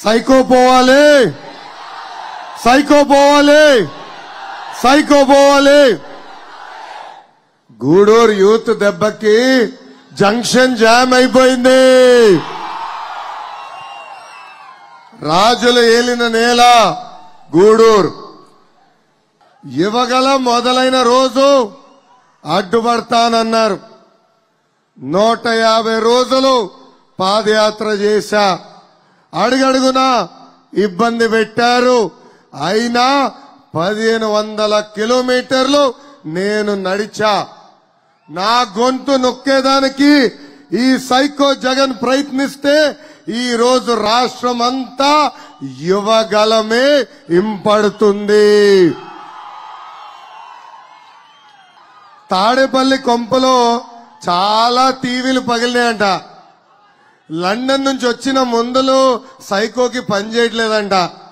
psycho పోవాలి psycho పోవాలి psycho పోవాలి గూడూరు యూత్ దెబ్బకి జంక్షన్ జామ్ అయిపోయింది రాజులు ఏలిన నేల గూడూరు యువగల మొదలైన రోజు అడ్డుపడతానన్నారు నూట యాభై రోజులు పాదయాత్ర చేశా అడుగడుగునా ఇబ్బంది పెట్టారు అయినా పదిహేను వందల కిలోమీటర్లు నేను నడిచా నా గొంతు నొక్కేదానికి ఈ సైకో జగన్ ప్రయత్నిస్తే ఈ రోజు రాష్ట్రం అంతా యువగలమే ఇంపడుతుంది తాడేపల్లి కొంపలో చాలా టీవీలు పగిలినాయంట లండన్ నుంచి వచ్చిన మందులు సైకోకి పనిచేయట్లేదంట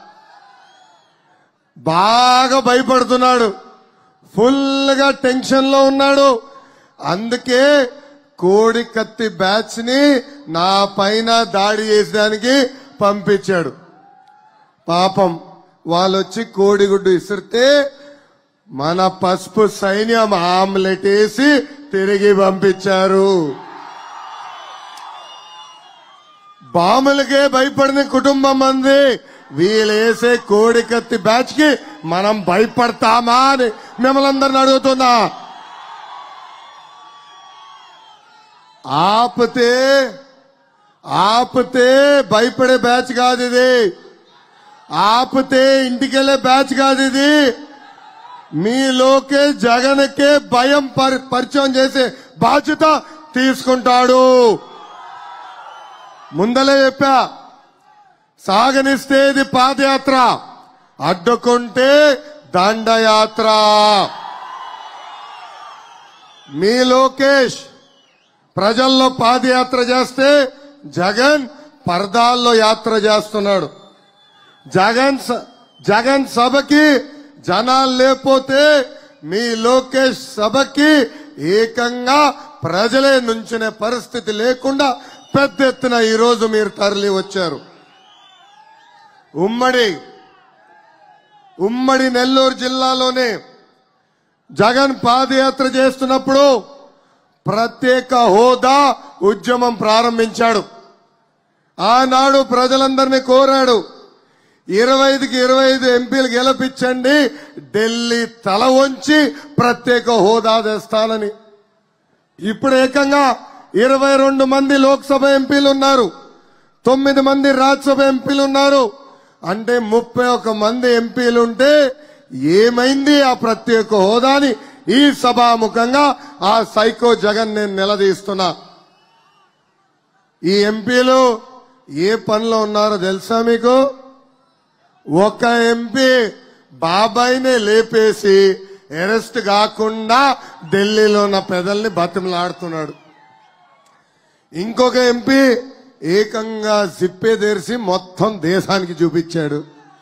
బాగా భయపడుతున్నాడు ఫుల్ గా టెన్షన్ లో ఉన్నాడు అందుకే కోడి కత్తి బ్యాచ్ ని నా పైన దాడి చేసడానికి పంపించాడు పాపం వాళ్ళొచ్చి కోడిగుడ్డు ఇసిరితే మన పసుపు సైన్యం ఆమ్లెట్ వేసి తిరిగి పంపించారు బాములకే భయపడిన కుటుంబం మంది వీళ్ళేసే కోడి కత్తి బ్యాచ్ కి మనం భయపడతామా అని మిమ్మల్ని అందరిని అడుగుతున్నా ఆపితే ఆపితే భయపడే బ్యాచ్ కాదు ఇది ఆపితే ఇంటికెళ్లే బ్యాచ్ కాదు ఇది మీలోకే జగన్కే భయం పరి- పరిచయం చేసే బాధ్యత తీసుకుంటాడు ముందలే చెప్పా సాగనిస్తే ఇది పాదయాత్ర అడ్డుకుంటే దండయాత్ర మీ లోకేష్ ప్రజల్లో పాదయాత్ర చేస్తే జగన్ పరదాల్లో యాత్ర చేస్తున్నాడు జగన్ స- జగన్ సభకి జనాలు లేకపోతే మీ లోకేష్ సభకి ఏకంగా ప్రజలే నుంచునే పరిస్థితి లేకుండా పెద్ద ఎత్తున ఈ రోజు మీరు తరలి వచ్చారు ఉమ్మడి ఉమ్మడి నెల్లూరు జిల్లాలోనే జగన్ పాదయాత్ర చేస్తున్నప్పుడు ప్రత్యేక హోదా ఉద్యమం ప్రారంభించాడు ఆనాడు ప్రజలందరినీ కోరాడు ఇరవై ఐదుకి ఇరవై ఐదు ఎంపీలు గెలిపించండి ఢిల్లీ తల వంచి ప్రత్యేక హోదా తెస్తానని ఇప్పుడు ఏకంగా ఇరవై రెండు మంది లోక్సభ ఎంపీలు ఉన్నారు తొమ్మిది మంది రాజ్యసభ ఎంపీలు ఉన్నారు అంటే ముప్పై ఒక మంది ఎంపీలు ఉంటే ఏమైంది ఆ ప్రత్యేక హోదాని ఈ సభాముఖంగా ఆ సైకో జగన్ నేను నిలదీస్తున్నా ఈ ఎంపీలు ఏ పనిలో ఉన్నారో తెలుసా మీకు ఒక ఎంపీ బాబాయినే లేపేసి అరెస్ట్ కాకుండా ఢిల్లీలో ఉన్న పెదల్ని బతిమలాడుతున్నాడు ఇంకొక ఎంపీ ఏకంగా జిప్పే తెరిచి మొత్తం దేశానికి చూపించాడు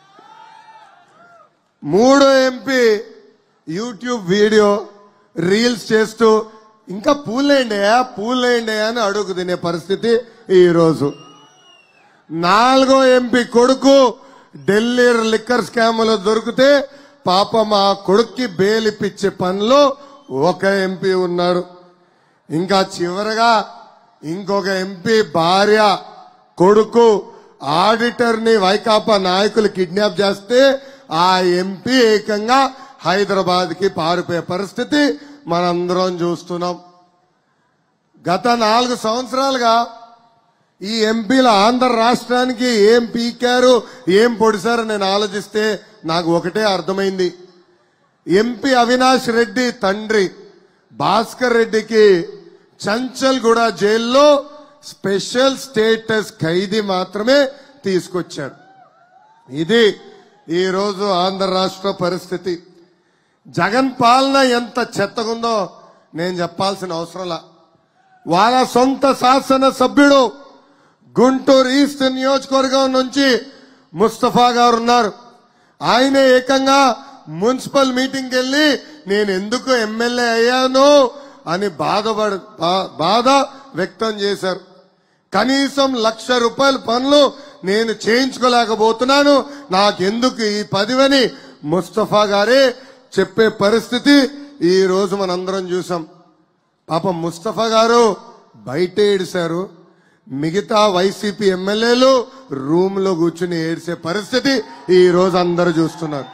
మూడో ఎంపీ యూట్యూబ్ వీడియో రీల్స్ చేస్తూ ఇంకా పూలేండి పూలేండి అని అడుగు తినే పరిస్థితి ఈ రోజు నాలుగో ఎంపీ కొడుకు ఢిల్లీ లిక్కర్ స్కామ్లో దొరికితే పాపం ఆ కొడుక్కి బెయిల్ ఇప్పించే పనిలో ఒక ఎంపీ ఉన్నాడు ఇంకా చివరగా ఇంకొక ఎంపీ భార్య కొడుకు ఆడిటర్ ని వైకాపా నాయకులు కిడ్నాప్ చేస్తే ఆ ఎంపీ ఏకంగా హైదరాబాద్ కి పారిపోయే పరిస్థితి మనందరం చూస్తున్నాం గత నాలుగు సంవత్సరాలుగా ఈ ఎంపీల ఆంధ్ర రాష్ట్రానికి ఏం పీకారు ఏం పొడిశారు నేను ఆలోచిస్తే నాకు ఒకటే అర్థమైంది ఎంపీ అవినాష్ రెడ్డి తండ్రి భాస్కర్ రెడ్డికి చంచల్గూడ జైల్లో స్పెషల్ స్టేటస్ ఖైదీ మాత్రమే తీసుకొచ్చాడు ఇది ఈ రోజు ఆంధ్ర రాష్ట్ర పరిస్థితి జగన్ పాలన ఎంత చెత్తగుందో నేను చెప్పాల్సిన అవసరంలా వాళ్ళ సొంత శాసన సభ్యుడు గుంటూరు ఈస్ట్ నియోజకవర్గం నుంచి ముస్తఫా గారు ఉన్నారు ఆయన ఏకంగా మున్సిపల్ మీటింగ్ వెళ్ళి నేను ఎందుకు ఎమ్మెల్యే అయ్యాను అని బాధపడు బా- బాధ వ్యక్తం చేశారు కనీసం లక్ష రూపాయల పనులు నేను చేయించుకోలేకపోతున్నాను నాకెందుకు ఈ పదివని ముస్తఫా గారే చెప్పే పరిస్థితి ఈ రోజు మనందరం చూసాం పాపం ముస్తఫా గారు బయట ఏడిశారు మిగతా వైసీపీ ఎమ్మెల్యేలు రూమ్ లో కూర్చుని ఏడిసే పరిస్థితి ఈ రోజు అందరూ చూస్తున్నారు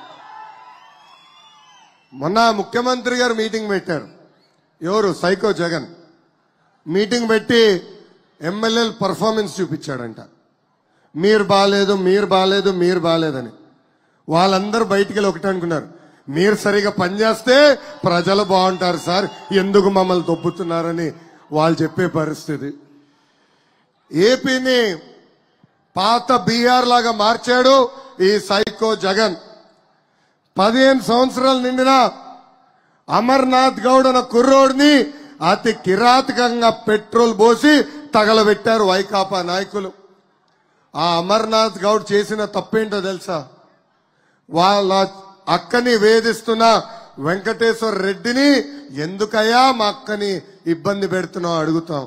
మొన్న ముఖ్యమంత్రి గారు మీటింగ్ పెట్టారు ఎవరు సైకో జగన్ మీటింగ్ పెట్టి ఎమ్మెల్యేలు పర్ఫార్మెన్స్ చూపించాడంట మీరు బాగాలేదు మీరు బాగాలేదు మీరు బాగాలేదని వాళ్ళందరూ బయటికి వెళ్ళి ఒకటే అనుకున్నారు మీరు సరిగా పనిచేస్తే ప్రజలు బాగుంటారు సార్ ఎందుకు మమ్మల్ని తొప్పుతున్నారని వాళ్ళు చెప్పే పరిస్థితి ఏపీని పాత బీఆర్ లాగా మార్చాడు ఈ సైకో జగన్ పదిహేను సంవత్సరాలు నిండిన అమర్నాథ్ గౌడ్ అన్న కుర్రోడిని అతి కిరాతకంగా పెట్రోల్ పోసి తగలబెట్టారు వైకాపా నాయకులు ఆ అమర్నాథ్ గౌడ్ చేసిన తప్పేంటో తెలుసా వాళ్ళ అక్కని వేధిస్తున్న వెంకటేశ్వర రెడ్డిని ఎందుకయ్యా మా అక్కని ఇబ్బంది పెడుతున్నావు అడుగుతాం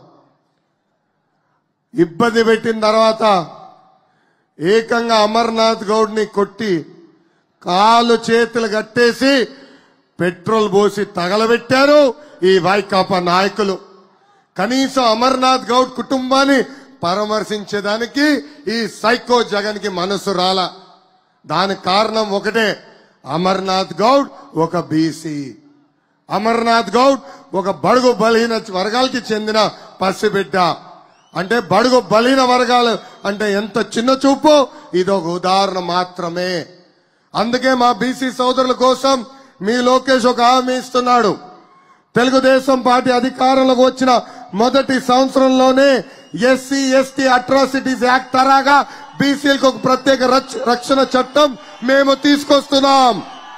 ఇబ్బంది పెట్టిన తర్వాత ఏకంగా అమర్నాథ్ గౌడ్ని కొట్టి కాలు చేతులు కట్టేసి పెట్రోల్ పోసి తగలబెట్టారు ఈ వైకాపా నాయకులు కనీసం అమర్నాథ్ గౌడ్ కుటుంబాన్ని పరామర్శించేదానికి ఈ సైకో జగన్ కి మనసు రాల దానికి కారణం ఒకటే అమర్నాథ్ గౌడ్ ఒక బీసీ అమర్నాథ్ గౌడ్ ఒక బడుగు బలహీన వర్గాలకి చెందిన పసిబిడ్డ అంటే బడుగు బలహీన వర్గాలు అంటే ఎంత చిన్న చూపు ఇది ఒక ఉదాహరణ మాత్రమే అందుకే మా బీసీ సోదరుల కోసం మీ లోకేష్ ఒక హామీ ఇస్తున్నాడు తెలుగుదేశం పార్టీ అధికారంలోకి వచ్చిన మొదటి సంవత్సరంలోనే ఎస్సీ ఎస్టీ అట్రాసిటీస్ యాక్ట్ తరాగా బీసీలకు ఒక ప్రత్యేక రక్ష- రక్షణ చట్టం మేము తీసుకొస్తున్నాం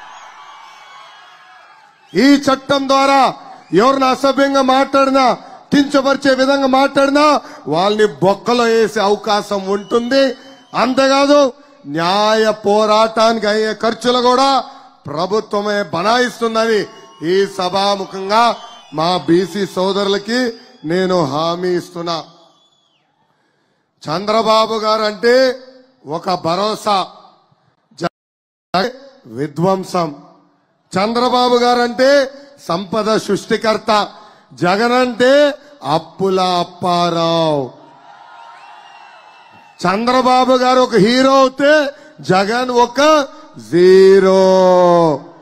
ఈ చట్టం ద్వారా ఎవరిని అసభ్యంగా మాట్లాడినా కించపరిచే విధంగా మాట్లాడినా వాళ్ళని బొక్కలో వేసే అవకాశం ఉంటుంది అంతేకాదు న్యాయ పోరాటానికి అయ్యే ఖర్చులు కూడా ప్రభుత్వమే బనాయిస్తుందని ఈ సభాముఖంగా మా బీసీ సోదరులకి నేను హామీ ఇస్తున్నా చంద్రబాబు గారు అంటే ఒక భరోసా జగన్ విధ్వంసం చంద్రబాబు గారు అంటే సంపద సృష్టికర్త జగన్ అంటే అప్పుల అప్పారావు చంద్రబాబు గారు ఒక హీరో అవుతే జగన్ ఒక జీరో